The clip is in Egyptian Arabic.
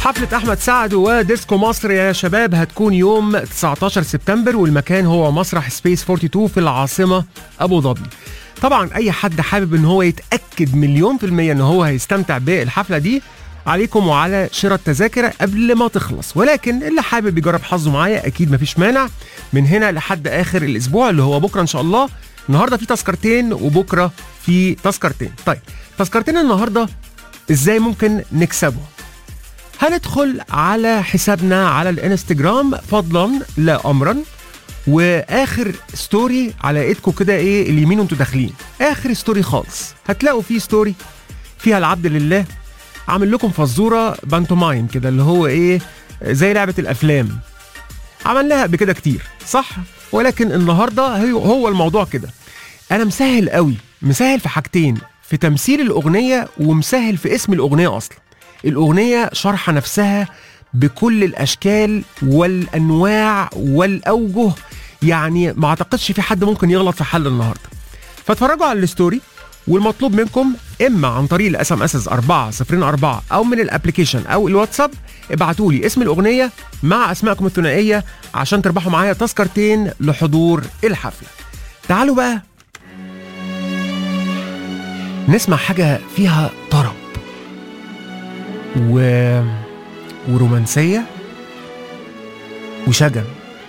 حفلة أحمد سعد وديسكو مصر يا شباب هتكون يوم 19 سبتمبر والمكان هو مسرح سبيس 42 في العاصمة أبو ظبي طبعا أي حد حابب إن هو يتأكد مليون في المية إن هو هيستمتع بالحفلة دي عليكم وعلى شراء التذاكر قبل ما تخلص ولكن اللي حابب يجرب حظه معايا أكيد مفيش مانع من هنا لحد آخر الأسبوع اللي هو بكرة إن شاء الله النهارده في تذكرتين وبكره في تذكرتين طيب تذكرتين النهارده ازاي ممكن نكسبهم هندخل على حسابنا على الانستجرام فضلا لا امرا واخر ستوري على ايدكم كده ايه اليمين وانتوا داخلين اخر ستوري خالص هتلاقوا فيه ستوري فيها العبد لله عامل لكم فزوره بانتومايم كده اللي هو ايه زي لعبه الافلام عملناها قبل كده كتير صح ولكن النهارده هو هو الموضوع كده انا مسهل قوي مسهل في حاجتين في تمثيل الاغنيه ومسهل في اسم الاغنيه اصلا الاغنيه شرح نفسها بكل الاشكال والانواع والاوجه يعني ما اعتقدش في حد ممكن يغلط في حل النهارده فاتفرجوا على الستوري والمطلوب منكم اما عن طريق الاس ام اس 404 او من الابلكيشن او الواتساب ابعتوا لي اسم الاغنيه مع اسمائكم الثنائيه عشان تربحوا معايا تذكرتين لحضور الحفله تعالوا بقى نسمع حاجه فيها طرب و... ورومانسيه وشجن